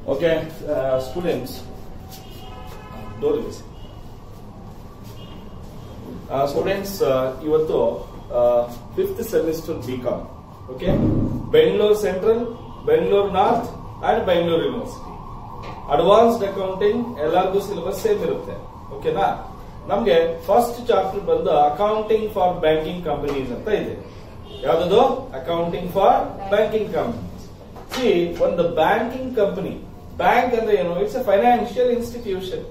Okay, uh, students, dear students ಇವತ್ತು fifth semester B com okay Bengaluru central Bengaluru north and Bengaluru university advanced accounting ಎಲ್ಲರಿಗೂ syllabus same ಇರುತ್ತೆ ಓಕೆನಾ ನಮ್ಗೆ first chapter ಬಂದು accounting for banking companies ಅಂತ ಇದೆ ಯಾವ್ದು accounting for banking companies see ಒಂದು ಬ್ಯಾಂಕಿಂಗ್ ಕಂಪನಿ ಬ್ಯಾಂಕ್ ಅಂದ್ರೆ ಏನು ಇಟ್ಸ್ ಎ ಫೈನಾನ್ಷಿಯಲ್ ಇನ್ಸ್ಟಿಟ್ಯೂಷನ್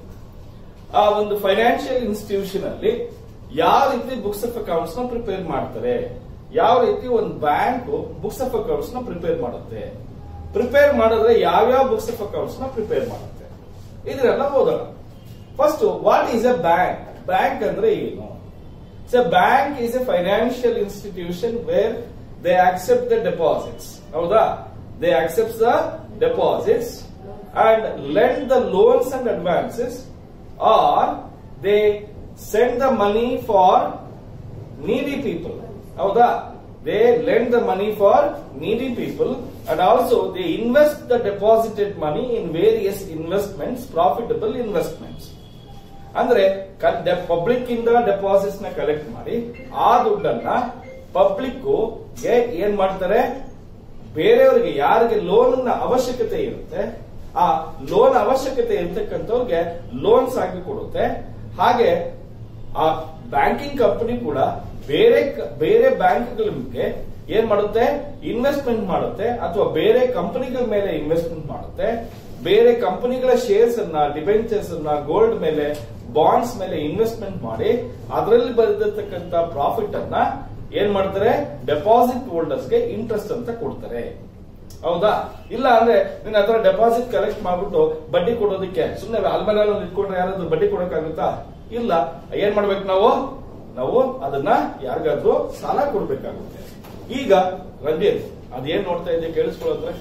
ಆ ಒಂದು ಫೈನಾನ್ಷಿಯಲ್ ಇನ್ಸ್ಟಿಟ್ಯೂಷನ್ ಅಲ್ಲಿ ಯಾವ ರೀತಿ ಬುಕ್ಸ್ ಆಫ್ ಅಕೌಂಟ್ಸ್ ನ ಪ್ರಿಪೇರ್ ಮಾಡ್ತಾರೆ ಯಾವ ರೀತಿ ಒಂದು ಬ್ಯಾಂಕ್ ಬುಕ್ಸ್ ಆಫ್ ಅಕೌಂಟ್ಸ್ ನ ಪ್ರಿಪೇರ್ ಮಾಡುತ್ತೆ ಪ್ರಿಪೇರ್ ಮಾಡಿದ್ರೆ ಯಾವ್ಯಾವ ಬುಕ್ಸ್ ಆಫ್ ಅಕೌಂಟ್ಸ್ ನ ಪ್ರಿಪೇರ್ ಮಾಡುತ್ತೆ ಇದನ್ನೆಲ್ಲ ಓದೋಣ first what is a bank bank ಅಂದ್ರೆ ಏನು so bank is a financial institution where they accept the deposits ಹೌದಾ they accept the deposits and lend the loans and advances or they send the money for needy people. ಹೌದಾ they lend the money for needy people and also they invest the deposited money in various investments profitable investments ಅಂದ್ರೆ public ಇಂದ deposits ನ collect ಮಾಡಿ ಆ ದುಡ್ಡನ್ನ public ಏನ್ ಮಾಡ್ತಾರೆ ಬೇರೆಯವರಿಗೆ ಯಾರಿಗೆ ಲೋನ್ ನ ಅವಶ್ಯಕತೆ ಇರುತ್ತೆ ಆ ಲೋನ್ ಅವಶ್ಯಕತೆ ಇರ್ತಕ್ಕಂಥವ್ರಿಗೆ ಲೋನ್ಸ್ ಆಗಿ ಕೊಡುತ್ತೆ ಹಾಗೆ ಆ ಬ್ಯಾಂಕಿಂಗ್ ಕಂಪನಿ ಕೂಡ ಬೇರೆ ಬೇರೆ ಬ್ಯಾಂಕ್ಗಳಿಗೆ ಏನ್ ಮಾಡುತ್ತೆ ಇನ್ವೆಸ್ಟ್ಮೆಂಟ್ ಮಾಡುತ್ತೆ ಅಥವಾ ಬೇರೆ ಕಂಪನಿಗಳ ಮೇಲೆ ಇನ್ವೆಸ್ಟ್ಮೆಂಟ್ ಮಾಡುತ್ತೆ ಬೇರೆ ಕಂಪನಿಗಳ ಶೇರ್ಸ್ ಅನ್ನ ಡಿಬೆಂಚರ್ಸ್ ಅನ್ನ ಗೋಲ್ಡ್ ಮೇಲೆ ಬಾಂಡ್ಸ್ ಮೇಲೆ ಇನ್ವೆಸ್ಟ್ಮೆಂಟ್ ಮಾಡಿ ಅದರಲ್ಲಿ ಬರೆದಿರ್ತಕ್ಕಂಥ ಪ್ರಾಫಿಟ್ ಅನ್ನ ಏನ್ ಮಾಡ್ತಾರೆ ಡೆಪಾಸಿಟ್ ಹೋಲ್ಡರ್ಸ್ಗೆ ಇಂಟ್ರೆಸ್ಟ್ ಅಂತ ಕೊಡ್ತಾರೆ ಹೌದಾ ಇಲ್ಲ ಅಂದ್ರೆ ನಿನ್ನ ಹತ್ರ ಡೆಪಾಸಿಟ್ ಕಲೆಕ್ಟ್ ಮಾಡ್ಬಿಟ್ಟು ಬಡ್ಡಿ ಕೊಡೋದಕ್ಕೆ ಸುಮ್ಮನೆ ಅಲ್ಮೇಲೆ ಇಟ್ಕೊಂಡ್ರೆ ಯಾರಾದ್ರೂ ಬಡ್ಡಿ ಕೊಡಕ್ಕಾಗುತ್ತಾ ಇಲ್ಲ ಏನ್ ಮಾಡ್ಬೇಕು ನಾವು ನಾವು ಅದನ್ನ ಯಾರಿಗಾದ್ರೂ ಸಾಲ ಕೊಡ್ಬೇಕಾಗುತ್ತೆ ಈಗ ರಂಜಿತ್ ಅದೇನ್ ನೋಡ್ತಾ ಇದ್ದೆ ಕೇಳಿಸ್ಕೊಳ್ಳೋದ್ರೆ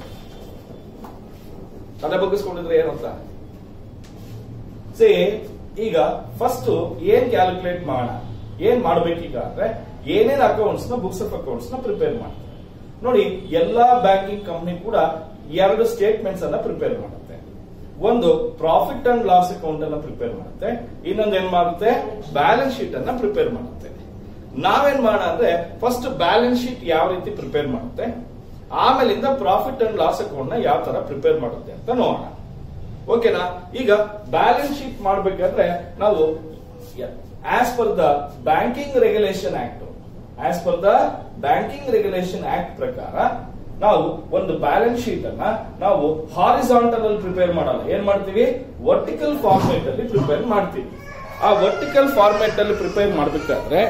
ತಲೆ ಬಗ್ಗಿಸ್ಕೊಂಡಿದ್ರೆ ಏನಂತ ಸೇ ಈಗ ಫಸ್ಟ್ ಏನ್ ಕ್ಯಾಲ್ಕುಲೇಟ್ ಮಾಡೋಣ ಏನ್ ಮಾಡ್ಬೇಕೀಗ ಅಂದ್ರೆ ಏನೇನ್ ಅಕೌಂಟ್ಸ್ ನ ಬುಕ್ಸ್ ಆಫ್ ಅಕೌಂಟ್ಸ್ ನ ಪ್ರಿಪೇರ್ ಮಾಡ್ತಾರೆ ನೋಡಿ ಎಲ್ಲಾ ಬ್ಯಾಂಕಿಂಗ್ ಕಂಪನಿ ಕೂಡ ಎರಡು ಸ್ಟೇಟ್ಮೆಂಟ್ಸ್ ಅನ್ನ ಪ್ರಿಪೇರ್ ಮಾಡುತ್ತೆ ಒಂದು ಪ್ರಾಫಿಟ್ ಅಂಡ್ ಲಾಸ್ ಅಕೌಂಟ್ ಅನ್ನ ಪ್ರಿಪೇರ್ ಮಾಡುತ್ತೆ ಇನ್ನೊಂದು ಏನ್ ಮಾಡುತ್ತೆ ಬ್ಯಾಲೆನ್ಸ್ ಶೀಟ್ ಅನ್ನ ಪ್ರಿಪೇರ್ ಮಾಡುತ್ತೆ ನಾವೇನ್ ಮಾಡೋಣ ಅಂದ್ರೆ ಫಸ್ಟ್ ಬ್ಯಾಲೆನ್ಸ್ ಶೀಟ್ ಯಾವ ರೀತಿ ಪ್ರಿಪೇರ್ ಮಾಡುತ್ತೆ ಆಮೇಲಿಂದ ಪ್ರಾಫಿಟ್ ಅಂಡ್ ಲಾಸ್ ಅಕೌಂಟ್ ನ ಯಾವ ತರ ಪ್ರಿಪೇರ್ ಮಾಡುತ್ತೆ ಅಂತ ನೋಡೋಣ ಓಕೆನಾ ಈಗ ಬ್ಯಾಲೆನ್ಸ್ ಶೀಟ್ ಮಾಡ್ಬೇಕಾದ್ರೆ ನಾವು as per the banking regulation act as per the banking regulation act ಪ್ರಕಾರ ನಾವು ಒಂದು ಬ್ಯಾಲೆನ್ಸ್ ಶೀಟ್ ಅನ್ನ ನಾವು ಹಾರಿಸಾಂಟಲ್ ಅಲ್ಲಿ ಪ್ರಿಪೇರ್ ಮಾಡಲ್ಲ ಏನ್ ಮಾಡ್ತೀವಿ ವರ್ಟಿಕಲ್ ಫಾರ್ಮೇಟ್ ಅಲ್ಲಿ ಪ್ರಿಪೇರ್ ಮಾಡ್ತೀವಿ ಆ ವರ್ಟಿಕಲ್ ಫಾರ್ಮೇಟ್ ಅಲ್ಲಿ ಪ್ರಿಪೇರ್ ಮಾಡಬೇಕಾದ್ರೆ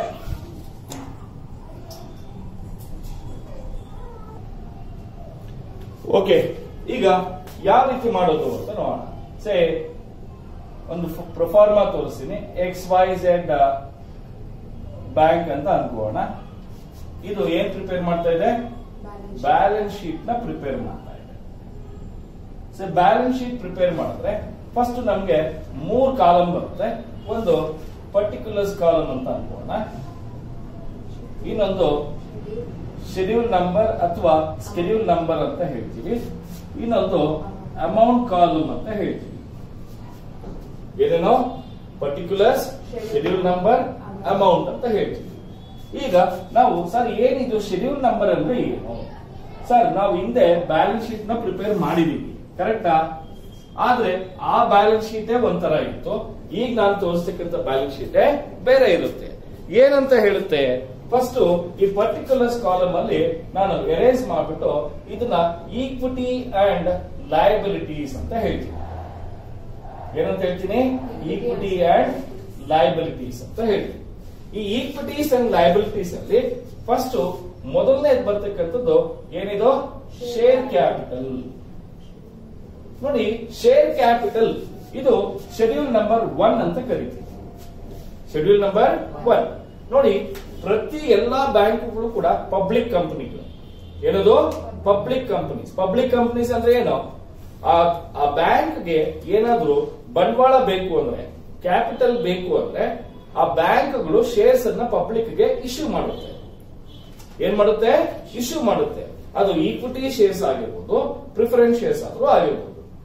ಓಕೆ ಈಗ ಯಾವ ರೀತಿ ಮಾಡೋದು ಅಂತ ನೋಡೋಣ ಸೇ ಒಂದು ಪ್ರೊಫಾರ್ಮಾ ತೋರಿಸ್ತೀನಿ ಎಕ್ಸ್ ವೈ ಝೆಡ್ ಬ್ಯಾಂಕ್ ಅಂತ ಅನ್ಕೋಣ ಇದು ಏನ್ ಪ್ರಿಪೇರ್ ಮಾಡ್ತಾ ಇದೆ ಬ್ಯಾಲೆನ್ಸ್ ಶೀಟ್ ನ ಪ್ರಿಪೇರ್ ಮಾಡ್ತಾ ಇದೆ ಸೊ ಬ್ಯಾಲೆನ್ಸ್ ಶೀಟ್ ಪ್ರಿಪೇರ್ ಮಾಡಿದ್ರೆ ಫಸ್ಟ್ ನಮ್ಗೆ ಮೂರ್ ಕಾಲಮ್ ಬರುತ್ತೆ ಒಂದು ಪರ್ಟಿಕ್ಯುಲರ್ಸ್ ಕಾಲಮ್ ಅಂತ ಅನ್ಕೋಣ ಇನ್ನೊಂದು ಶೆಡ್ಯೂಲ್ ನಂಬರ್ ಅಥವಾ ಸ್ಕೆಡ್ಯೂಲ್ ನಂಬರ್ ಅಂತ ಹೇಳ್ತೀವಿ ಇನ್ನೊಂದು ಅಮೌಂಟ್ ಕಾಲಮ್ ಅಂತ ಹೇಳ್ತೀವಿ ಏನೇನೋ ಪರ್ಟಿಕ್ಯುಲರ್ಸ್ ಶೆಡ್ಯೂಲ್ ನಂಬರ್ ಅಮೌಂಟ್ ಅಂತ ಹೇಳ್ತೀವಿ ಈಗ ನಾವು ಸರ್ ಏನಿದು ಶೆಡ್ಯೂಲ್ ನಂಬರ್ ಅಂದ್ರೆ ಏನು ಸರ್ ನಾವು ಹಿಂದೆ ಬ್ಯಾಲೆನ್ಸ್ ಶೀಟ್ ನ ಪ್ರಿಪೇರ್ ಮಾಡಿದೀವಿ ಕರೆಕ್ಟಾ ಆದ್ರೆ ಆ ಬ್ಯಾಲೆನ್ಸ್ ಶೀಟೇ ಒಂಥರ ಇತ್ತು ಈಗ ನಾನು ತೋರಿಸ್ತಕ್ಕಂಥ ಬ್ಯಾಲೆನ್ಸ್ ಶೀಟೇ ಬೇರೆ ಇರುತ್ತೆ ಏನಂತ ಹೇಳುತ್ತೆ ಫಸ್ಟ್ ಈ ಪರ್ಟಿಕ್ಯುಲರ್ಸ್ ಕಾಲಮ್ ಅಲ್ಲಿ ನಾನು ಎರೇಸ್ ಮಾಡ್ಬಿಟ್ಟು ಇದನ್ನ ಈಕ್ವಿಟಿ ಅಂಡ್ ಲಯಬಿಲಿಟೀಸ್ ಅಂತ ಹೇಳ್ತೀನಿ ಏನಂತ ಹೇಳ್ತೀನಿ ಈಕ್ವಿಟಿ ಅಂಡ್ ಲಯಬಿಲಿಟೀಸ್ ಅಂತ ಹೇಳ್ತೀನಿ ಈ ಈಕ್ವಿಟೀಸ್ ಅಂಡ್ ಲಯಬಿಲಿಟೀಸ್ ಅಲ್ಲಿ ಫಸ್ಟ್ ಮೊದಲನೇ ಬರ್ತಕ್ಕಂಥದ್ದು ಏನಿದು ಶೇರ್ ಕ್ಯಾಪಿಟಲ್ ನೋಡಿ ಶೇರ್ ಕ್ಯಾಪಿಟಲ್ ಇದು ಶೆಡ್ಯೂಲ್ ನಂಬರ್ ಒನ್ ಅಂತ ಕರಿತೀವಿ ಶೆಡ್ಯೂಲ್ ನಂಬರ್ ಒನ್ ನೋಡಿ ಪ್ರತಿ ಎಲ್ಲಾ ಬ್ಯಾಂಕ್ಗಳು ಕೂಡ ಪಬ್ಲಿಕ್ ಕಂಪನಿಗಳು ಏನದು ಪಬ್ಲಿಕ್ ಕಂಪನೀಸ್ ಪಬ್ಲಿಕ್ ಕಂಪನೀಸ್ ಅಂದ್ರೆ ಏನು ಆ ಬ್ಯಾಂಕ್ಗೆ ಏನಾದ್ರೂ ಬಂಡವಾಳ ಬೇಕು ಅಂದ್ರೆ ಕ್ಯಾಪಿಟಲ್ ಬೇಕು ಅಂದ್ರೆ ಆ ಬ್ಯಾಂಕ್ಗಳು ಶೇರ್ಸ್ ಅನ್ನ ಪಬ್ಲಿಕ್ ಗೆ ಇಶ್ಯೂ ಮಾಡುತ್ತೆ ಏನ್ ಮಾಡುತ್ತೆ ಇಶ್ಯೂ ಮಾಡುತ್ತೆ ಅದು ಈಕ್ವಿಟಿ ಶೇರ್ಸ್ ಆಗಿರ್ಬೋದು ಪ್ರಿಫರೆನ್ಸ್ ಶೇರ್ಸ್ ಆದ್ರೂ ಆಗಿರ್ಬೋದು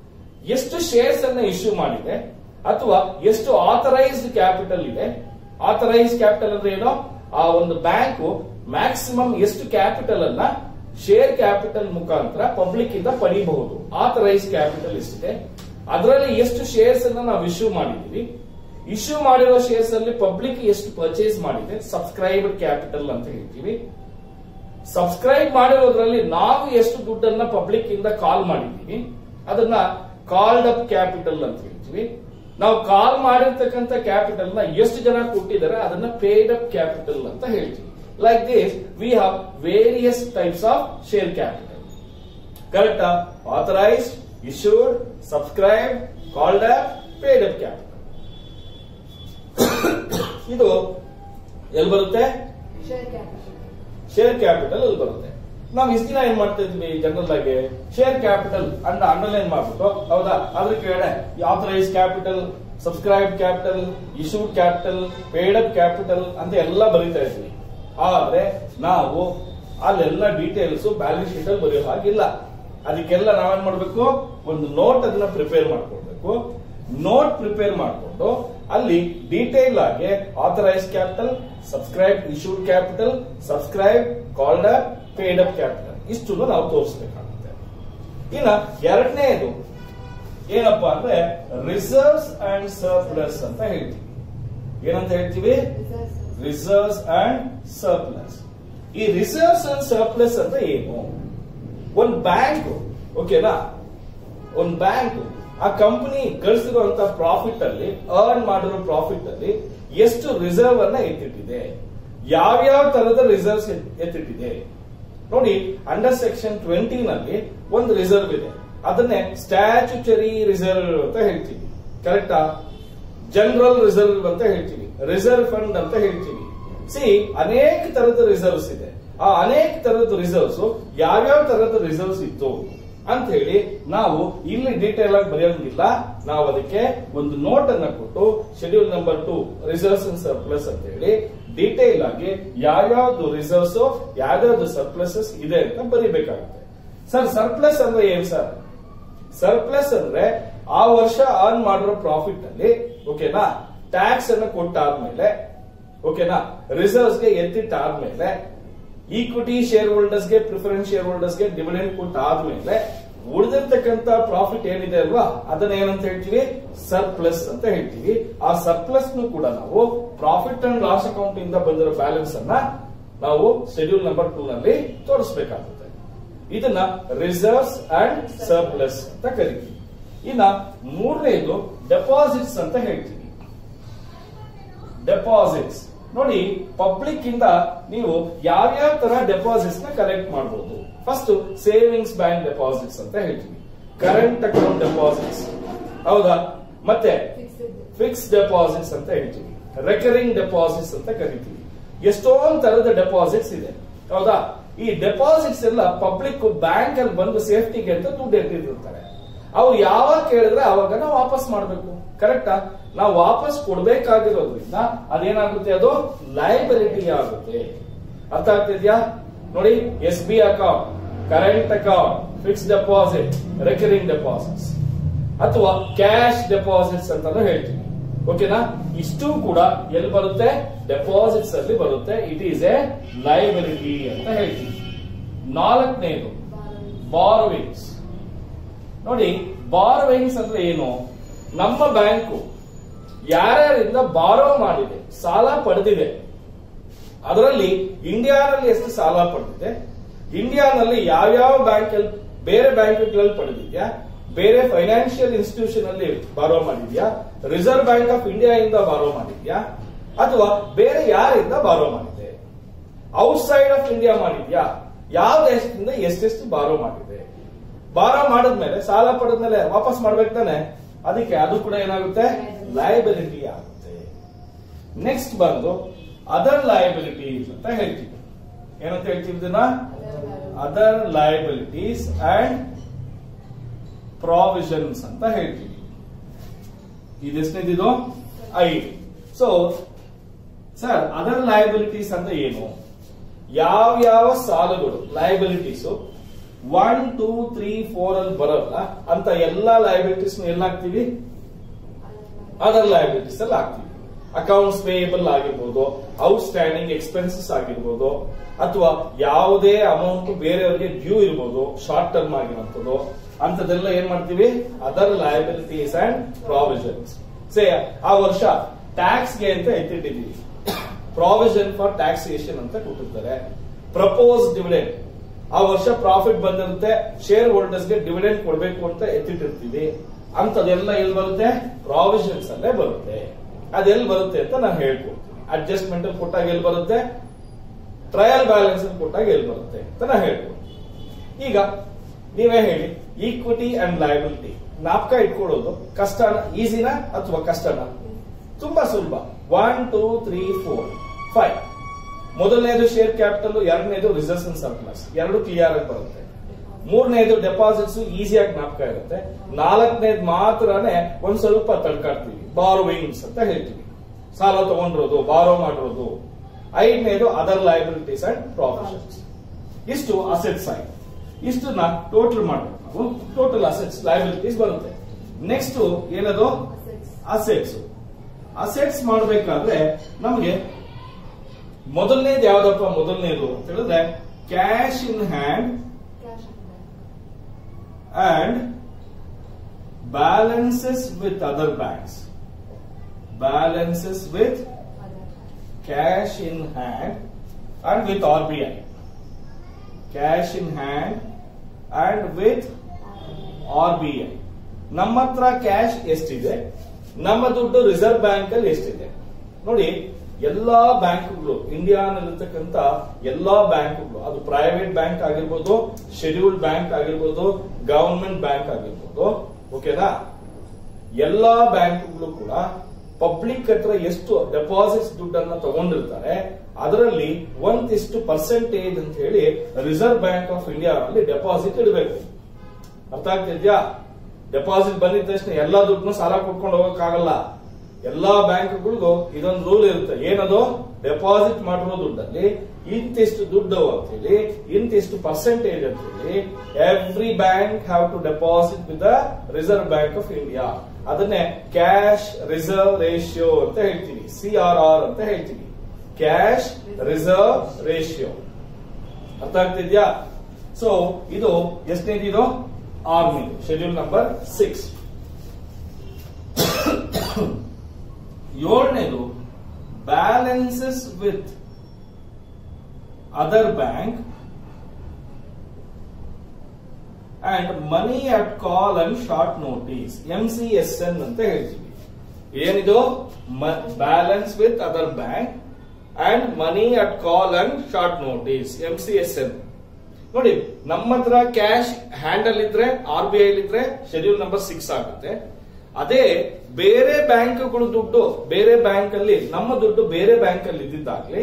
ಎಷ್ಟು ಶೇರ್ಸ್ ಅನ್ನ ಇಶ್ಯೂ ಮಾಡಿದೆ ಅಥವಾ ಎಷ್ಟು ಆಥರೈಸ್ಡ್ ಕ್ಯಾಪಿಟಲ್ ಇದೆ ಆಥರೈಸ್ ಕ್ಯಾಪಿಟಲ್ ಅಂದ್ರೆ ಏನೋ ಆ ಒಂದು ಬ್ಯಾಂಕ್ ಮ್ಯಾಕ್ಸಿಮಮ್ ಎಷ್ಟು ಕ್ಯಾಪಿಟಲ್ ಅನ್ನ ಶೇರ್ ಕ್ಯಾಪಿಟಲ್ ಮುಖಾಂತರ ಪಬ್ಲಿಕ್ ಇಂದ ಪಡಿಬಹುದು ಆಥರೈಸ್ ಕ್ಯಾಪಿಟಲ್ ಎಷ್ಟಿದೆ ಅದರಲ್ಲಿ ಎಷ್ಟು ಶೇರ್ಸ್ ಅನ್ನ ನಾವು ಇಶ್ಯೂ ಮಾಡಿದೀವಿ ಇಶ್ಯೂ ಮಾಡಿರೋ ಶೇರ್ಸ್ ಅಲ್ಲಿ ಪಬ್ಲಿಕ್ ಎಷ್ಟು ಪರ್ಚೇಸ್ ಮಾಡಿದೆ ಸಬ್ಸ್ಕ್ರೈಬ್ಡ್ ಕ್ಯಾಪಿಟಲ್ ಅಂತ ಹೇಳ್ತೀವಿ ಸಬ್ಸ್ಕ್ರೈಬ್ ಮಾಡಿರೋದ್ರಲ್ಲಿ ನಾವು ಎಷ್ಟು ದುಡ್ಡನ್ನ ಪಬ್ಲಿಕ್ ಇಂದ ಕಾಲ್ ಮಾಡಿದ್ದೀವಿ ಅದನ್ನ ಕಾಲ್ಡ್ ಅಪ್ ಕ್ಯಾಪಿಟಲ್ ಅಂತ ಹೇಳ್ತೀವಿ ನಾವು ಕಾಲ್ ಮಾಡಿರ್ತಕ್ಕಂಥ ಕ್ಯಾಪಿಟಲ್ ನ ಎಷ್ಟು ಜನ ಕೊಟ್ಟಿದ್ದಾರೆ ಅದನ್ನ ಪೇಡ್ ಅಪ್ ಕ್ಯಾಪಿಟಲ್ ಅಂತ ಹೇಳ್ತೀವಿ like this we have various types of share capital ಕರೆಕ್ಟಾ authorise issued subscribe called up paid up capital ಇದು ಎಲ್ಲಿ ಬರುತ್ತೆ ಶೇರ್ ಕ್ಯಾಪಿಟಲ್ ಶೇರ್ ಕ್ಯಾಪಿಟಲ್ ಅಲ್ಲಿ ಬರುತ್ತೆ ನಾವು ಇಷ್ಟ ದಿನ ಏನ್ ಮಾಡ್ತಾ ಇದ್ವಿ ಜನರಲ್ ಆಗಿ ಶೇರ್ ಕ್ಯಾಪಿಟಲ್ ಅಂತ ಅಂಡರ್ಲೈನ್ ಮಾಡ್ಬಿಟ್ಟು ಹೌದಾ ಅದ್ರ ಕೆಳಗಡೆ authorise capital subscribe capital issued capital paid up capital ಅಂತ ಎಲ್ಲ ಬರೀತಾ ಇದ್ವಿ ಆದ್ರೆ ನಾವು ಅಲ್ಲೆಲ್ಲ ಡೀಟೇಲ್ಸ್ ಬ್ಯಾಲೆನ್ಸ್ ಶೀಟ್ ಅಲ್ಲಿ ಬರೆಯೋ ಹಾಗಿಲ್ಲ ಅದಕ್ಕೆಲ್ಲ ನಾವೇನ್ ಮಾಡ್ಬೇಕು ಒಂದು ನೋಟ್ ಅದನ್ನ ಪ್ರಿಪೇರ್ ಮಾಡ್ಕೊಳ್ಬೇಕು ನೋಟ್ ಪ್ರಿಪೇರ್ ಮಾಡಿಕೊಂಡು ಅಲ್ಲಿ ಡೀಟೇಲ್ ಆಗಿ authorise capital subscribe issued capital subscribe called up paid up capital ಇಷ್ಟನ್ನು ನಾವು ತೋರಿಸಬೇಕಾಗುತ್ತೆ ಇನ್ನ ಎರಡನೇದು ಏನಪ್ಪಾ ಅಂದ್ರೆ ರಿಸರ್ವ್ಸ್ ಅಂಡ್ ಸರ್ಪ್ಲಸ್ ಅಂತ ಹೇಳ್ತೀವಿ ಏನಂತ ಹೇಳ್ತೀವಿ ರಿಸರ್ವ್ಸ್ ಅಂಡ್ ಸರ್ಪ್ಲಸ್ ಈ ರಿಸರ್ವ್ಸ್ ಅಂಡ್ ಸರ್ಪ್ಲಸ್ ಅಂದ್ರೆ ಏನು ಒಂದ್ ಬ್ಯಾಂಕ್ ಓಕೆನಾ ಒಂದ್ ಬ್ಯಾಂಕ್ ಆ ಕಂಪನಿ ಗಳಿಸಿರುವಂತ ಪ್ರಾಫಿಟ್ ಅಲ್ಲಿ ಅರ್ನ್ ಮಾಡಿರೋ ಪ್ರಾಫಿಟ್ ಅಲ್ಲಿ ಎಷ್ಟು ರಿಸರ್ವ್ ಅನ್ನ ಎತ್ತಿಟ್ಟಿದೆ ಯಾವ್ಯಾವ ತರದ ರಿಸರ್ವ್ಸ್ ಎತ್ತಿಟ್ಟಿದೆ ನೋಡಿ ಅಂಡರ್ ಸೆಕ್ಷನ್ ಟ್ವೆಂಟಿ ನಲ್ಲಿ ಒಂದು ರಿಸರ್ವ್ ಇದೆ ಅದನ್ನೇ ಸ್ಟ್ಯಾಚ್ಯುಟರಿ ರಿಸರ್ವ್ ಅಂತ ಹೇಳ್ತೀವಿ ಕರೆಕ್ಟಾ ಜನರಲ್ ರಿಸರ್ವ್ ಅಂತ ಹೇಳ್ತೀವಿ ರಿಸರ್ವ್ ಫಂಡ್ ಅಂತ ಹೇಳ್ತೀವಿ ಸಿ ಅನೇಕ ತರದ ರಿಸರ್ವ್ಸ್ ಇದೆ ಆ ಅನೇಕ ತರದ ರಿಸರ್ವ್ಸ್ ಯಾವ್ಯಾವ ತರದ ರಿಸರ್ವ್ಸ್ ಇತ್ತು ಅಂತ ಹೇಳಿ ನಾವು ಇಲ್ಲಿ ಡೀಟೇಲ್ ಆಗಿ ಬರೆಯೋಂಗಿಲ್ಲ ನಾವು ಅದಕ್ಕೆ ಒಂದು ನೋಟ್ ಅನ್ನ ಕೊಟ್ಟು schedule number two reserves and surplus ಅಂತ ಹೇಳಿ ಡೀಟೇಲ್ ಆಗಿ ಯಾವ್ಯಾವ್ದು ರಿಸರ್ವ್ಸ್ ಯಾವ್ಯಾವ್ದು ಸರ್ಪ್ಲಸಸ್ ಇದೆ ಅಂತ ಬರಿಬೇಕಾಗುತ್ತೆ ಸರ್ ಸರ್ಪ್ಲಸ್ ಅಂದ್ರೆ ಏನ್ ಸರ್ ಸರ್ಪ್ಲಸ್ ಅಂದ್ರೆ ಆ ವರ್ಷ ಅರ್ನ್ ಮಾಡಿರೋ ಪ್ರಾಫಿಟ್ ಅಲ್ಲಿ ಓಕೆನಾ ಟ್ಯಾಕ್ಸ್ ಅನ್ನು ಕೊಟ್ಟಾದ್ಮೇಲೆ ಓಕೆನಾ ರಿಸರ್ವ್ಸ್ ಗೆ ಎತ್ತಿಟ್ಟಾದ್ಮೇಲೆ ಈಕ್ವಿಟಿ ಶೇರ್ ಹೋಲ್ಡರ್ಸ್ ಗೆ ಪ್ರಿಫರೆನ್ಸ್ ಶೇರ್ ಹೋಲ್ಡರ್ಸ್ ಗೆ ಡಿವಿಡೆಂಡ್ ಕೊಟ್ಟಾದ್ಮೇಲೆ ಉಳಿದಿರ್ತಕ್ಕಂತ ಪ್ರಾಫಿಟ್ ಏನಿದೆ ಅಲ್ವಾ ಅದನ್ನ ಏನಂತ ಹೇಳ್ತೀವಿ ಸರ್ಪ್ಲಸ್ ಅಂತ ಹೇಳ್ತೀವಿ ಆ ಸರ್ಪ್ಲಸ್ ಕೂಡ ನಾವು ಪ್ರಾಫಿಟ್ ಅಂಡ್ ಲಾಸ್ ಅಕೌಂಟ್ ಇಂದ ಬಂದಿರೋ ಬ್ಯಾಲೆನ್ಸ್ ಅನ್ನ ನಾವು ಶೆಡ್ಯೂಲ್ ನಂಬರ್ ಟೂ ನಲ್ಲಿ ತೋರಿಸಬೇಕಾಗುತ್ತೆ ಇದನ್ನ ರಿಸರ್ವ್ಸ್ ಅಂಡ್ ಸರ್ಪ್ಲಸ್ ಅಂತ ಕರಿತೀವಿ ಇನ್ನ ಮೂರನೇದು ಡೆಪಾಸಿಟ್ಸ್ ಅಂತ ಹೇಳ್ತೀವಿ ಡೆಪಾಸಿಟ್ಸ್ ನೋಡಿ ಪಬ್ಲಿಕ್ ಇಂದ ನೀವು ಯಾವ್ಯಾವ ತರ ಡೆಪಾಸಿಟ್ಸ್ ನ ಕಲೆಕ್ಟ್ ಮಾಡಬಹುದು ಫಸ್ಟ್ ಸೇವಿಂಗ್ಸ್ ಬ್ಯಾಂಕ್ ಡೆಪಾಸಿಟ್ಸ್ ಅಂತ ಹೇಳ್ತೀವಿ ಕರೆಂಟ್ ಅಕೌಂಟ್ ಡೆಪಾಸಿಟ್ಸ್ ಹೌದಾ ಮತ್ತೆ ಫಿಕ್ಸ್ಡ್ ಫಿಕ್ಸ್ ಡೆಪಾಸಿಟ್ಸ್ ಅಂತ ಹೇಳ್ತೀವಿ ರೆಕರಿಂಗ್ ಡೆಪಾಸಿಟ್ಸ್ ಅಂತ ಕರಿತೀವಿ ಎಷ್ಟೊಂದ್ ತರದ ಡೆಪಾಸಿಟ್ಸ್ ಇದೆ ಹೌದಾ ಈ ಡೆಪಾಸಿಟ್ಸ್ ಎಲ್ಲ ಪಬ್ಲಿಕ್ ಬ್ಯಾಂಕ್ ಅಲ್ಲಿ ಬಂದು ಸೇಫ್ಟಿಗೆ ಅಂತ ದುಡ್ಡು ಇಟ್ಟಿರ್ತಾರೆ ಅವ್ರು ಯಾವಾಗ ಕೇಳಿದ್ರೆ ಅವಾಗ ನಾವು ವಾಪಸ್ ಮಾಡ್ಬೇಕು ಕರೆಕ್ಟಾ ನಾವು ವಾಪಸ್ ಕೊಡ್ಬೇಕಾಗಿರೋದ್ರಿಂದ ಅದೇನಾಗುತ್ತೆ ಅದು ಲೈಬಿಲಿಟಿ ಆಗುತ್ತೆ ಅರ್ಥ ಆಗ್ತಿದ್ಯಾ ನೋಡಿ S B account current account fix deposit recurring deposits ಅಥವಾ ಕ್ಯಾಶ್ ಡೆಪಾಸಿಟ್ಸ್ ಅಂತಾನು ಹೇಳ್ತೀವಿ ಓಕೆನಾ ಇಷ್ಟು ಕೂಡ ಎಲ್ಲಿ ಬರುತ್ತೆ ಡೆಪಾಸಿಟ್ಸ್ ಅಲ್ಲಿ ಬರುತ್ತೆ ಇಟ್ ಈಸ್ ಎ ಲೈಬಿಲಿಟಿ ಅಂತ ಹೇಳ್ತೀವಿ ನಾಲ್ಕನೇದು ಬಾರೋವಿಂಗ್ಸ್ ನೋಡಿ ಬಾರೋವಿಂಗ್ಸ್ ಅಂದ್ರೆ ಏನು ನಮ್ಮ ಬ್ಯಾಂಕು ಯಾರ್ಯಾರಿಂದ ಬಾರೋ ಮಾಡಿದೆ ಸಾಲ ಪಡೆದಿದೆ ಅದರಲ್ಲಿ ಇಂಡಿಯಾನಲ್ಲಿ ಎಷ್ಟು ಸಾಲ ಪಡೆದಿದೆ ಇಂಡಿಯಾನಲ್ಲಿ ಯಾವ್ಯಾವ ಬ್ಯಾಂಕ್ ಅಲ್ಲಿ ಬೇರೆ ಬ್ಯಾಂಕ್ಗಳಲ್ಲಿ ಪಡೆದಿದ್ಯಾ ಬೇರೆ ಫೈನಾನ್ಷಿಯಲ್ ಇನ್ಸ್ಟಿಟ್ಯೂಷನ್ ಅಲ್ಲಿ ಬಾರೋ ಮಾಡಿದ್ಯಾ ರಿಸರ್ವ್ ಬ್ಯಾಂಕ್ ಆಫ್ ಇಂಡಿಯಾ ಇಂದ ಬಾರೋ ಮಾಡಿದ್ಯಾ ಅಥವಾ ಬೇರೆ ಯಾರಿಂದ ಬಾರೋ ಮಾಡಿದೆ ಔಟ್ಸೈಡ್ ಆಫ್ ಇಂಡಿಯಾ ಮಾಡಿದ್ಯಾ ಯಾವ ದೇಶದಿಂದ ಎಷ್ಟೆಷ್ಟು ಬಾರೋ ಮಾಡಿದೆ ಬಾರೋ ಮಾಡಿದ್ಮೇಲೆ ಸಾಲ ಪಡೆದ್ಮೇಲೆ ವಾಪಸ್ ಮಾಡ್ಬೇಕು ತಾನೆ ಅದಕ್ಕೆ ಅದು ಕೂಡ ಏನಾಗುತ್ತೆ ಲಯಬಿಲಿಟಿ ಆಗುತ್ತೆ ನೆಕ್ಸ್ಟ್ ಬಂದು ಅದರ್ ಲಯಬಿಲಿಟೀಸ್ ಅಂತ ಹೇಳ್ತೀವಿ ಏನಂತ ಹೇಳ್ತೀವಿ ಇದನ್ನ ಅದರ್ ಲಯಬಿಲಿಟೀಸ್ ಅಂಡ್ ಪ್ರಾವಿಷನ್ಸ್ ಅಂತ ಹೇಳ್ತೀವಿ ಇದೆಷ್ಟನೇದಿದು ಐದು ಸೊ ಸರ್ ಅದರ್ ಲಯಬಿಲಿಟೀಸ್ ಅಂದ್ರೆ ಏನು ಯಾವ ಯಾವ ಸಾಲಗಳು liabilities one two three four ಅಲ್ಲಿ ಬರಲ್ಲ ಅಂತ ಎಲ್ಲಾ ಲಯಬಿಲಿಟೀಸ್ ಎಲ್ಲಾಗ್ತೀವಿ ಅದರ್ ಲಯಬಿಲಿಟೀಸ್ ಅಲ್ಲಿ ಹಾಕ್ತೀವಿ ಅಕೌಂಟ್ಸ್ ಪೇಯಬಲ್ ಆಗಿರ್ಬೋದು ಔಟ್ ಸ್ಟ್ಯಾಂಡಿಂಗ್ ಎಕ್ಸ್ಪೆನ್ಸಸ್ ಆಗಿರ್ಬೋದು ಅಥವಾ ಯಾವುದೇ ಅಮೌಂಟ್ ಬೇರೆಯವರಿಗೆ ಡ್ಯೂ ಇರ್ಬೋದು ಶಾರ್ಟ್ ಟರ್ಮ್ ಆಗಿರುವಂತದ್ದು ಅಂತದೆಲ್ಲ ಏನ್ ಮಾಡ್ತೀವಿ other liabilities and provisions say ಆ ವರ್ಷ ಟ್ಯಾಕ್ಸ್ ಗೆ ಅಂತ ಎತ್ತಿಟ್ಟಿದ್ದೀವಿ ಪ್ರಾವಿಷನ್ ಫಾರ್ ಟ್ಯಾಕ್ಸೇಷನ್ ಅಂತ ಕೊಟ್ಟಿರ್ತಾರೆ ಪ್ರಪೋಸ್ ಡಿವಿಡೆಂಡ್ ಆ ವರ್ಷ ಪ್ರಾಫಿಟ್ ಬಂದಂತೆ ಶೇರ್ ಹೋಲ್ಡರ್ಸ್ ಗೆ ಡಿವಿಡೆಂಡ್ ಕೊಡಬೇಕು ಅಂತ ಎತ್ತಿಟ್ಟಿರ್ತೀವಿ ಅಂತದೆಲ್ಲ ಎಲ್ಲಿ ಬರುತ್ತೆ ಪ್ರಾವಿಷನ್ಸ್ ಅಲ್ಲೇ ಬರುತ್ತೆ ಅದೆಲ್ಲಿ ಬರುತ್ತೆ ಅಂತ ನಾನು ಹೇಳ್ಕೊಡ್ತೀನಿ ಅಡ್ಜಸ್ಟ್ಮೆಂಟ್ ಅಲ್ಲಿ ಕೊಟ್ಟಾಗ ಎಲ್ಲಿ ಬರುತ್ತೆ ಟ್ರಯಲ್ ಬ್ಯಾಲೆನ್ಸ್ ಅಲ್ಲಿ ಕೊಟ್ಟಾಗ ಎಲ್ಲಿ ಬರುತ್ತೆ ಅಂತ ನಾನು ಹೇಳ್ಕೊಡ್ತೀನಿ ಈಗ ನೀವೇ ಹೇಳಿ ಈಕ್ವಿಟಿ ಅಂಡ್ ಲಯಬಿಲಿಟಿ ನಾಪ್ಕ ಇಟ್ಕೊಳ್ಳೋದು ಕಷ್ಟನ ಈಸಿನಾ ಅಥವಾ ಕಷ್ಟನಾ ತುಂಬಾ ಸುಲಭ one two three four five ಮೊದಲನೇದು ಶೇರ್ ಕ್ಯಾಪಿಟಲ್ ಎರಡನೇದು ರಿಸರ್ವ್ಸ್ ಅಂಡ್ ಸರ್ಪ್ಲಸ್ ಎರಡು ಕ್ಲಿಯರ್ ಆಗಿ ಬರುತ್ತೆ ಮೂರನೇದು ಡೆಪಾಸಿಟ್ಸ್ ಈಸಿಯಾಗಿ ಜ್ಞಾಪಕ ಇರುತ್ತೆ ನಾಲ್ಕನೇದು ಮಾತ್ರನೇ ಒಂದ್ ಸ್ವಲ್ಪ ತಡ್ಕಾಡ್ತೀವಿ ಬಾರೋವಿಂಗ್ಸ್ ಅಂತ ಹೇಳ್ತೀವಿ ಸಾಲ ತಗೊಂಡಿರೋದು ಬಾರೋ ಮಾಡಿರೋದು ಐದನೇದು ಅದರ್ ಲಯಬಿಲಿಟೀಸ್ ಅಂಡ್ ಪ್ರಾಫಿಷನ್ಸ್ ಇಷ್ಟು ಅಸೆಟ್ಸ್ ಆಯ್ತು ಇಷ್ಟನ್ನ ಟೋಟಲ್ ಮಾಡ್ಬೇಕು ನಾವು ಟೋಟಲ್ ಅಸೆಟ್ಸ್ ಲಯಬಿಲಿಟೀಸ್ ಬರುತ್ತೆ ನೆಕ್ಸ್ಟ್ ಏನದು ಅಸೆಟ್ಸ್ ಅಸೆಟ್ಸ್ ಮಾಡಬೇಕಾದ್ರೆ ನಮಗೆ ಮೊದಲನೇದು ಯಾವ್ದಪ್ಪ ಮೊದಲನೇದು ಅಂತ ಹೇಳಿದ್ರೆ cash in hand and balances with other banks balances with cash in hand and with R B I cash in hand and with R B I ನಮ್ಮ ಹತ್ರ ಕ್ಯಾಶ್ ಎಷ್ಟಿದೆ ನಮ್ಮ ದುಡ್ಡು ರಿಸರ್ವ್ ಬ್ಯಾಂಕ್ ಅಲ್ಲಿ ಎಷ್ಟಿದೆ ನೋಡಿ ಎಲ್ಲಾ ಬ್ಯಾಂಕ್ಗಳು ಇಂಡಿಯಾನಲ್ಲಿರ್ತಕ್ಕಂಥ ಎಲ್ಲಾ ಬ್ಯಾಂಕ್ಗಳು ಅದು ಪ್ರೈವೇಟ್ ಬ್ಯಾಂಕ್ ಆಗಿರ್ಬೋದು ಶೆಡ್ಯೂಲ್ಡ್ ಬ್ಯಾಂಕ್ ಆಗಿರ್ಬೋದು ಗವರ್ಮೆಂಟ್ ಬ್ಯಾಂಕ್ ಆಗಿರ್ಬೋದು ಓಕೆನಾ ಎಲ್ಲಾ ಬ್ಯಾಂಕ್ಗಳು ಕೂಡ ಪಬ್ಲಿಕ್ ಹತ್ರ ಎಷ್ಟು ಡೆಪಾಸಿಟ್ಸ್ ದುಡ್ಡನ್ನ ತಗೊಂಡಿರ್ತಾರೆ ಅದರಲ್ಲಿ ಒಂದಿಷ್ಟು ಪರ್ಸೆಂಟೇಜ್ ಅಂತ ಹೇಳಿ ರಿಸರ್ವ್ ಬ್ಯಾಂಕ್ ಆಫ್ ಇಂಡಿಯಾ ಅಲ್ಲಿ ಡೆಪಾಸಿಟ್ ಇಡಬೇಕು ಅರ್ಥ ಆಗ್ತಿದ್ಯಾ ಡೆಪಾಸಿಟ್ ಬಂದಿದ ತಕ್ಷಣ ಎಲ್ಲಾ ದುಡ್ಡನ್ನು ಸಾಲ ಕೊಟ್ಕೊಂಡು ಹೋಗಕ್ಕಾಗಲ್ಲ ಎಲ್ಲಾ ಬ್ಯಾಂಕ್ಗಳಿಗೂ ಇದೊಂದು ರೂಲ್ ಇರುತ್ತೆ ಏನದು ಡೆಪಾಸಿಟ್ ಮಾಡಿರೋ ದುಡ್ಡಲ್ಲಿ ಇಂತಿಷ್ಟು ದುಡ್ಡು ಅಂತ ಹೇಳಿ ಇಂತಿಷ್ಟು ಪರ್ಸೆಂಟೇಜ್ ಅಂತ ಹೇಳಿ every bank have to deposit with the reserve bank of India ಅದನ್ನೇ ಕ್ಯಾಶ್ ರಿಸರ್ವ್ ರೇಷಿಯೋ ಅಂತ ಹೇಳ್ತೀವಿ ಸಿ ಆರ್ ಆರ್ ಅಂತ ಹೇಳ್ತೀವಿ ಕ್ಯಾಶ್ ರಿಸರ್ವ್ ರೇಷಿಯೋ ಅರ್ಥ ಆಗ್ತಿದ್ಯಾ ಸೊ ಇದು ಎಷ್ಟನೇದು ಇದು ಆರ್ಮಿ ಶೆಡ್ಯೂಲ್ ನಂಬರ್ ಸಿಕ್ಸ್ ಏಳನೇದು balances with other bank and money at call and short notice M C S N ಅಂತ ಹೇಳ್ತೀವಿ ಏನಿದು balance with other bank and money at call and short notice M C S N ನೋಡಿ ನಮ್ಮ ಹತ್ರ cash handle ಇದ್ರೆ R B I ಇದ್ರೆ schedule number six ಆಗುತ್ತೆ ಅದೇ ಬೇರೆ ಬ್ಯಾಂಕ್ಗಳು ದುಡ್ಡು ಬೇರೆ ಬ್ಯಾಂಕ್ ಅಲ್ಲಿ ನಮ್ಮ ದುಡ್ಡು ಬೇರೆ ಬ್ಯಾಂಕ್ ಅಲ್ಲಿ ಇದ್ದಿದ್ದಾಗ್ಲಿ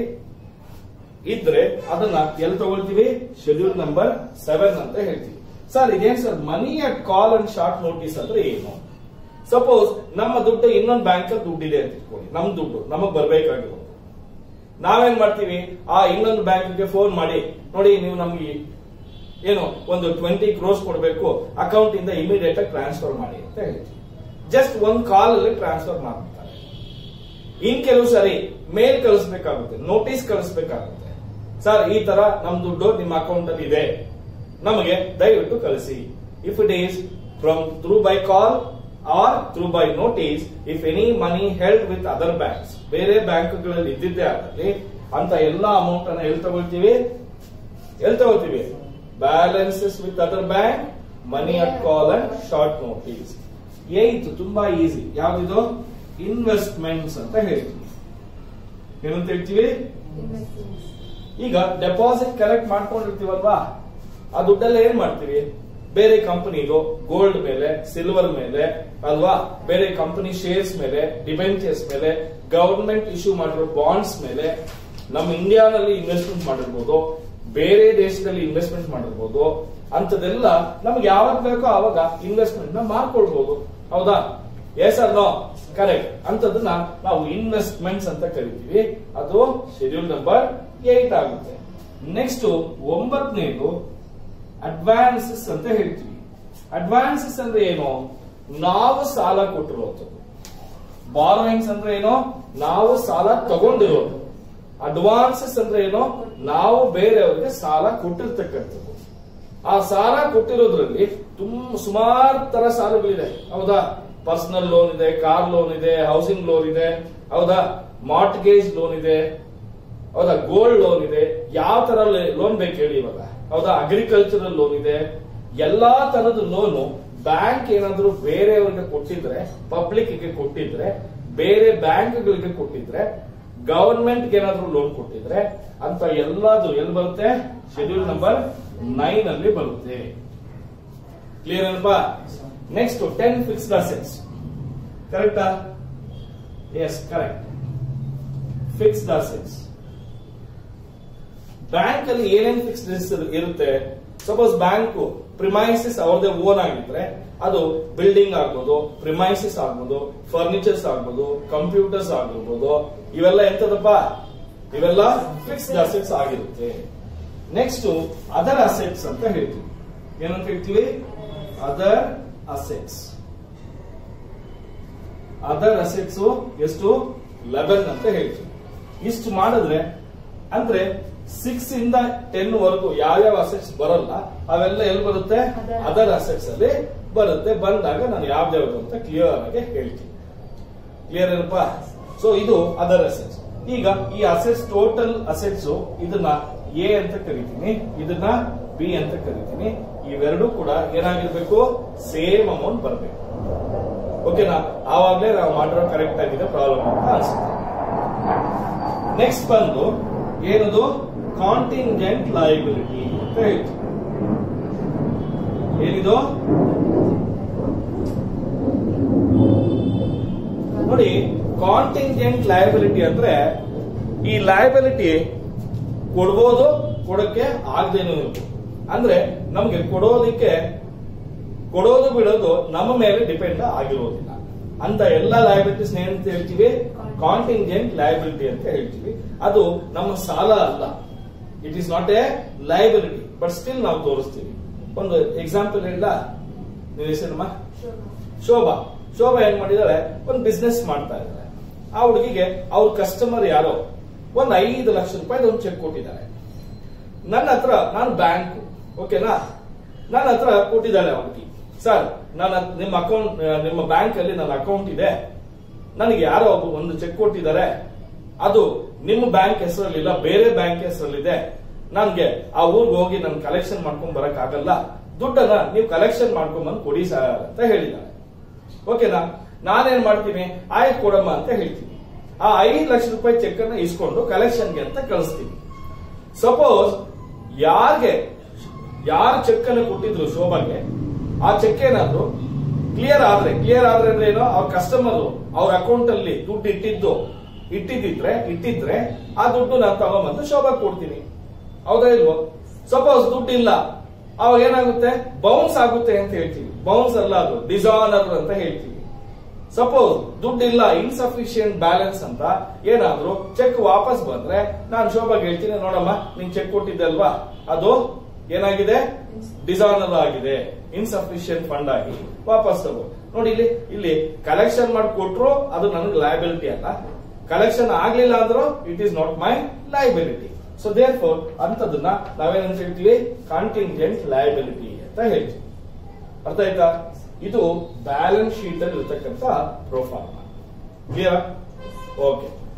ಇದ್ರೆ ಅದನ್ನ ಎಲ್ಲಿ ತಗೊಳ್ತೀವಿ ಶೆಡ್ಯೂಲ್ ನಂಬರ್ ಸೆವೆನ್ ಅಂತ ಹೇಳ್ತೀವಿ ಸರ್ ಇದೇನ್ sir money at call and short notice ಅಂದ್ರೆ ಏನು ಸಪೋಸ್ ನಮ್ಮ ದುಡ್ಡು ಇನ್ನೊಂದು ಬ್ಯಾಂಕ್ ಅಲ್ಲಿ ದುಡ್ಡಿದೆ ಅಂತ ಇಟ್ಕೊಳ್ಳಿ ನಮ್ ದುಡ್ಡು ನಮಗ್ ಬರ್ಬೇಕಾಗಿರೋದು ನಾವೇನ್ ಮಾಡ್ತೀವಿ ಆ ಇನ್ನೊಂದು ಬ್ಯಾಂಕ್ಗೆ ಫೋನ್ ಮಾಡಿ ನೋಡಿ ನೀವು ನಮ್ಗೆ ಏನು ಒಂದು ಟ್ವೆಂಟಿ ಕ್ರೋಸ್ ಕೊಡಬೇಕು ಅಕೌಂಟ್ ಇಂದ ಇಮಿಡಿಯೇಟ್ ಆಗಿ ಟ್ರಾನ್ಸ್ಫರ್ ಮಾಡಿ ಅಂತ ಹೇಳ್ತೀವಿ ಜಸ್ಟ್ ಒಂದ್ ಕಾಲ್ ಅಲ್ಲಿ ಟ್ರಾನ್ಸ್ಫರ್ ಮಾಡ್ತಾರೆ ಇನ್ ಕೆಲವು ಸರಿ ಮೇಲ್ ಕಳಿಸ್ಬೇಕಾಗುತ್ತೆ ನೋಟಿಸ್ ಕಳಿಸ್ಬೇಕಾಗುತ್ತೆ ಸರ್ ಈ ತರ ನಮ್ ದುಡ್ಡು ನಿಮ್ಮ ಅಕೌಂಟ್ ಅಲ್ಲಿ ಇದೆ ನಮಗೆ ದಯವಿಟ್ಟು ಕಳಿಸಿ if it is from through by call or through by notice if any money held with other banks ಬೇರೆ ಬ್ಯಾಂಕ್ಗಳಲ್ಲಿ ಇದ್ದಿದ್ದೇ ಆಗಲಿ ಅಂತ ಎಲ್ಲಾ ಅಮೌಂಟ್ ಅನ್ನ ಎಲ್ಲಿ ತಗೊಳ್ತೀವಿ ಎಲ್ಲಿ ತಗೊಳ್ತೀವಿ balances with other bank money at call and short notice eight ತುಂಬಾ ಈಸಿ ಯಾವ್ದಿದು ಇನ್ವೆಸ್ಟ್ಮೆಂಟ್ಸ್ ಅಂತ ಹೇಳ್ತೀವಿ ಏನಂತ ಹೇಳ್ತೀವಿ ಈಗ ಡೆಪಾಸಿಟ್ ಕಲೆಕ್ಟ್ ಮಾಡ್ಕೊಂಡಿರ್ತೀವಲ್ವಾ ಆ ದುಡ್ಡೆಲ್ಲ ಏನ್ ಮಾಡ್ತೀವಿ ಬೇರೆ ಕಂಪನಿದು ಗೋಲ್ಡ್ ಮೇಲೆ ಸಿಲ್ವರ್ ಮೇಲೆ ಅಲ್ವಾ ಬೇರೆ ಕಂಪನಿ ಶೇರ್ಸ್ ಮೇಲೆ ಡಿಬೆಂಚರ್ಸ್ ಮೇಲೆ ಗವರ್ಮೆಂಟ್ ಇಶ್ಯೂ ಮಾಡಿರೋ ಬಾಂಡ್ಸ್ ಮೇಲೆ ನಮ್ಮ ಇಂಡಿಯಾನಲ್ಲಿ ಇನ್ವೆಸ್ಟ್ಮೆಂಟ್ ಮಾಡಿರ್ಬೋದು ಬೇರೆ ದೇಶದಲ್ಲಿ ಇನ್ವೆಸ್ಟ್ಮೆಂಟ್ ಮಾಡಿರ್ಬೋದು ಅಂತದೆಲ್ಲ ನಮ್ಗೆ ಯಾವಾಗ ಬೇಕೋ ಆವಾಗ ಇನ್ವೆಸ್ಟ್ಮೆಂಟ್ ನ ಮಾಡ್ಕೊಳ್ಬಹುದು ಹೌದಾ ಎಸ್ ಅರ್ ನೋ ಕರೆಕ್ಟ್ ಅಂತದನ್ನ ನಾವು ಇನ್ವೆಸ್ಟ್ಮೆಂಟ್ಸ್ ಅಂತ ಕರಿತೀವಿ ಅದು ಶೆಡ್ಯೂಲ್ ನಂಬರ್ ಏಟ್ ಆಗುತ್ತೆ ನೆಕ್ಸ್ಟ್ ಒಂಬತ್ತನೇದು ಅಡ್ವಾನ್ಸಸ್ ಅಂತ ಹೇಳ್ತೀವಿ ಅಡ್ವಾನ್ಸಸ್ ಅಂದ್ರೆ ಏನು ನಾವು ಸಾಲ ಕೊಟ್ಟಿರುವಂಥದ್ದು ಬಾರೋಯಿಂಗ್ಸ್ ಅಂದ್ರೆ ಏನು ನಾವು ಸಾಲ ತಗೊಂಡಿರೋದು ಅಡ್ವಾನ್ಸಸ್ ಅಂದ್ರೆ ಏನು ನಾವು ಬೇರೆಯವರಿಗೆ ಸಾಲ ಕೊಟ್ಟಿರ್ತಕ್ಕಂಥದ್ದು ಆ ಸಾಲ ಕೊಟ್ಟಿರೋದ್ರಲ್ಲಿ ತುಂಬ ಸುಮಾರು ತರ ಸಾಲಗಳಿದೆ ಹೌದಾ ಪರ್ಸನಲ್ ಲೋನ್ ಇದೆ ಕಾರ್ ಲೋನ್ ಇದೆ ಹೌಸಿಂಗ್ ಲೋನ್ ಇದೆ ಹೌದಾ ಮಾರ್ಟ್ಗೇಜ್ ಲೋನ್ ಇದೆ ಹೌದಾ ಗೋಲ್ಡ್ ಲೋನ್ ಇದೆ ಯಾವ ತರ ಲೋನ್ ಬೇಕು ಹೇಳಿ ಇವಾಗ ಹೌದಾ ಅಗ್ರಿಕಲ್ಚರಲ್ ಲೋನ್ ಇದೆ ಎಲ್ಲಾ ತರದ ಲೋನು ಬ್ಯಾಂಕ್ ಏನಾದ್ರೂ ಬೇರೆಯವರಿಗೆ ಕೊಟ್ಟಿದ್ರೆ ಪಬ್ಲಿಕ್ ಗೆ ಕೊಟ್ಟಿದ್ರೆ ಬೇರೆ ಬ್ಯಾಂಕ್ಗಳಿಗೆ ಕೊಟ್ಟಿದ್ರೆ ಗವರ್ಮೆಂಟ್ ಏನಾದ್ರೂ ಲೋನ್ ಕೊಟ್ಟಿದ್ರೆ ಅಂತ ಎಲ್ಲದು ಎಲ್ಲಿ ಬರುತ್ತೆ ಶೆಡ್ಯೂಲ್ ನಂಬರ್ ನೈನ್ ಅಲ್ಲಿ ಬರುತ್ತೆ ಕ್ಲಿಯರ್ ಅಲ್ವಾ ನೆಕ್ಸ್ಟ್ ಟೆನ್ ಫಿಕ್ಸ್ಡ್ ಅಸೆಟ್ಸ್ ಕರೆಕ್ಟಾ yes correct fixed assets bank ಅಲ್ಲಿ ಏನೇನ್ ಫಿಕ್ಸ್ಡ್ ಇರುತ್ತೆ ಸಪೋಸ್ ಬ್ಯಾಂಕ್ ಪ್ರಿಮೈಸಿಸ್ ಅವ್ರದೇ ಓನ್ ಆಗಿದ್ರೆ ಅದು ಬಿಲ್ಡಿಂಗ್ ಆಗ್ಬೋದು ಪ್ರಿಮೈಸಿಸ್ ಆಗ್ಬೋದು ಫರ್ನಿಚರ್ಸ್ ಆಗ್ಬೋದು ಕಂಪ್ಯೂಟರ್ಸ್ ಆಗಿರ್ಬೋದು ಇವೆಲ್ಲ ಎಂತದಪ್ಪ ಇವೆಲ್ಲ ಫಿಕ್ಸ್ಡ್ ಅಸೆಟ್ಸ್ ಆಗಿರುತ್ತೆ ನೆಕ್ಸ್ಟ್ ಅದರ್ ಅಸೆಟ್ಸ್ ಅಂತ ಹೇಳ್ತೀವಿ ಏನಂತ ಹೇಳ್ತೀವಿ ಅದರ್ ಅಸೆಟ್ಸ್ ಅದರ್ ಅಸೆಟ್ಸ್ ಎಷ್ಟು ಲೆವೆನ್ ಅಂತ ಹೇಳ್ತೀವಿ ಇಷ್ಟು ಮಾಡಿದ್ರೆ ಅಂದ್ರೆ ಸಿಕ್ಸ್ ಇಂದ ಟೆನ್ ವರೆಗೂ ಯಾವ್ಯಾವ ಅಸೆಟ್ಸ್ ಬರಲ್ಲ ಅವೆಲ್ಲ ಎಲ್ಲಿ ಬರುತ್ತೆ Other. ಅದರ್ ಅಸೆಟ್ಸ್ ಅಲ್ಲಿ ಬರುತ್ತೆ ಬಂದಾಗ ನಾನು ಯಾವ್ದ್ಯಾವ್ದು ಅಂತ ಕ್ಲಿಯರ್ ಆಗಿ ಹೇಳ್ತೀನಿ ಕ್ಲಿಯರ್ ಏನಪ್ಪಾ ಸೊ ಇದು ಅದರ್ ಅಸೆಟ್ಸ್ ಈಗ ಈ ಅಸೆಟ್ಸ್ ಟೋಟಲ್ ಅಸೆಟ್ಸ್ ಇದನ್ನ ಎ ಅಂತ ಕರಿತೀನಿ ಇದನ್ನ ಬಿ ಅಂತ ಕರಿತೀನಿ ಇವೆರಡೂ ಕೂಡ ಏನಾಗಿರ್ಬೇಕು ಸೇಮ್ ಅಮೌಂಟ್ ಬರಬೇಕು ಓಕೆನಾ ಆವಾಗಲೇ ನಾವು ಮಾಡಿರೋ ಕರೆಕ್ಟ್ ಆಗಿದೆ ಪ್ರಾಬ್ಲಮ್ ಅಂತ ಅನ್ಸುತ್ತೆ ನೆಕ್ಸ್ಟ್ ಬಂದು ಏನದು ಕಾಂಟಿಂಜೆಂಟ್ ಲಯಬಿಲಿಟಿ ಅಂತ ಹೇಳ್ತೀವಿ ಏನಿದು ನೋಡಿ ಕಾಂಟಿಂಜೆಂಟ್ ಲಯಬಿಲಿಟಿ ಅಂದ್ರೆ ಈ ಲಯಬಿಲಿಟಿ ಕೊಡ್ಬೋದು ಕೊಡಕ್ಕೆ ಆಗದೇನು ಇರ್ಬೋದು ಅಂದ್ರೆ ನಮ್ಗೆ ಕೊಡೋದಕ್ಕೆ ಕೊಡೋದು ಬಿಡೋದು ನಮ್ಮ ಮೇಲೆ ಡಿಪೆಂಡ್ ಆಗಿರೋದಿಲ್ಲ ಅಂತ ಎಲ್ಲ ಲಯಬಿಲಿಟೀಸ್ ಏನಂತ ಹೇಳ್ತೀವಿ ಕಾಂಟಿಂಜೆಂಟ್ ಲಯಬಿಲಿಟಿ ಅಂತ ಹೇಳ್ತೀವಿ ಅದು ನಮ್ಮ ಸಾಲ ಅಲ್ಲ it is not a liability but still ನಾವು ತೋರಿಸ್ತೀವಿ ಒಂದು ಎಕ್ಸಾಂಪಲ್ ಹೇಳ ನಿನ್ನ ಹೆಸರಮ್ಮ ಶೋಭಾ ಶೋಭಾ ಏನ್ ಮಾಡಿದಾಳೆ ಒಂದು ಬಿಸ್ನೆಸ್ ಮಾಡ್ತಾ ಇದ್ದಾರೆ ಆ ಹುಡುಗಿಗೆ ಅವ್ರ ಕಸ್ಟಮರ್ ಯಾರೋ ಒಂದ್ ಐದು ಲಕ್ಷ ರೂಪಾಯಿ ಒಂದು ಚೆಕ್ ಕೊಟ್ಟಿದ್ದಾರೆ ನನ್ನ ಹತ್ರ ನಾನು ಬ್ಯಾಂಕ್ ಓಕೆನಾ ನನ್ನ ಹತ್ರ ಕೊಟ್ಟಿದ್ದಾಳೆ ಅವನಿಗೆ ಸರ್ ನನ್ನ ನಿಮ್ಮ ಅಕೌಂಟ್ ನಿಮ್ಮ ಬ್ಯಾಂಕ್ ಅಲ್ಲಿ ನನ್ನ ಅಕೌಂಟ್ ಇದೆ ನನಗೆ ಯಾರೋ ಒಬ್ಬ ಒಂದು ಚೆಕ್ ಕೊಟ್ಟಿದ್ದಾರೆ ಅದು ನಿಮ್ಮ ಬ್ಯಾಂಕ್ ಹೆಸರಲ್ಲಿಲ್ಲ ಬೇರೆ ಬ್ಯಾಂಕ್ ಹೆಸರಲ್ಲಿದೆ ನನ್ಗೆ ಆ ಊರ್ಗೆ ಹೋಗಿ ನಾನು ಕಲೆಕ್ಷನ್ ಮಾಡ್ಕೊಂಡ್ ಬರಕ್ ಆಗಲ್ಲ ದುಡ್ಡನ್ನ ನೀವು ಕಲೆಕ್ಷನ್ ಮಾಡ್ಕೊಂಡ್ ಬಂದು ಕೊಡಿ ಸರ್ ಅಂತ ಹೇಳಿದ್ದಾರೆ ಓಕೆನಾ ನಾನೇನ್ ಮಾಡ್ತೀನಿ ಆಯ್ತು ಕೊಡಮ್ಮ ಅಂತ ಹೇಳ್ತೀನಿ ಆ ಐದು ಲಕ್ಷ ರೂಪಾಯಿ ಚೆಕ್ ಅನ್ನ ಇಸ್ಕೊಂಡು ಕಲೆಕ್ಷನ್ಗೆ ಅಂತ ಕಳಿಸ್ತೀನಿ ಸಪೋಸ್ ಯಾರಿಗೆ ಯಾರು ಚೆಕ್ ಅನ್ನು ಕೊಟ್ಟಿದ್ರು ಶೋಭಾಗೆ ಆ ಚೆಕ್ ಏನಾದ್ರು ಕ್ಲಿಯರ್ ಆದ್ರೆ ಕ್ಲಿಯರ್ ಆದ್ರೆ ಅಂದ್ರೆ ಏನು ಅವ್ರ ಕಸ್ಟಮರ್ ಅವ್ರ ಅಕೌಂಟ್ ಅಲ್ಲಿ ದುಡ್ಡು ಇಟ್ಟಿದ್ದು ಇಟ್ಟಿದ್ದಿದ್ರೆ ಇಟ್ಟಿದ್ರೆ ಆ ದುಡ್ಡು ನಾನು ತಗೊಂಬಂದು ಶೋಭಾಗ್ ಕೊಡ್ತೀನಿ ಹೌದಾ ಇಲ್ವೋ ಸಪೋಸ್ ದುಡ್ಡು ಇಲ್ಲ ಅವಾಗ ಏನಾಗುತ್ತೆ ಬೌನ್ಸ್ ಆಗುತ್ತೆ ಅಂತ ಹೇಳ್ತೀವಿ ಬೌನ್ಸ್ ಅಲ್ಲ ಅದು ಡಿಸಾನರ್ ಅಂತ ಹೇಳ್ತೀವಿ ಸಪೋಸ್ ದುಡ್ಡಿಲ್ಲ ಇನ್ಸಫಿಶಿಯಂಟ್ ಬ್ಯಾಲೆನ್ಸ್ ಅಂತ ಏನಾದ್ರೂ ಚೆಕ್ ವಾಪಸ್ ಬಂದ್ರೆ ನಾನು ಶೋಭಾಗ್ ಹೇಳ್ತೀನಿ ನೋಡಮ್ಮ ನೀನ್ ಚೆಕ್ ಕೊಟ್ಟಿದ್ದೆ ಅಲ್ವಾ ಅದು ಏನಾಗಿದೆ ಡಿಸಾನರ್ ಆಗಿದೆ ಇನ್ಸಫಿಶಿಯಂಟ್ ಫಂಡ್ ಆಗಿ ವಾಪಸ್ ತಗೋ ನೋಡಿ ಇಲ್ಲಿ ಇಲ್ಲಿ ಕಲೆಕ್ಷನ್ ಮಾಡಿ ಕೊಟ್ರು ಅದು ನನಗೆ ಲಯಬಿಲಿಟಿ ಅಲ್ಲ ಕಲೆಕ್ಷನ್ ಆಗ್ಲಿಲ್ಲ ಅಂದ್ರೂ it is not my liability so therefore ಅಂತದನ್ನ ನಾವೇನಂತ ಹೇಳ್ತೀವಿ ಕಾಂಟಿಂಜೆಂಟ್ ಲಯಬಿಲಿಟಿ ಅಂತ ಹೇಳ್ತೀವಿ ಅರ್ಥ ಆಯ್ತಾ ಇದು ಬ್ಯಾಲೆನ್ಸ್ ಶೀಟ್ ಅಲ್ಲಿ ಇರತಕ್ಕಂತ ಪ್ರೊಫಾರ್ಮ ಕ್ಲಿಯರ್ ಓಕೆ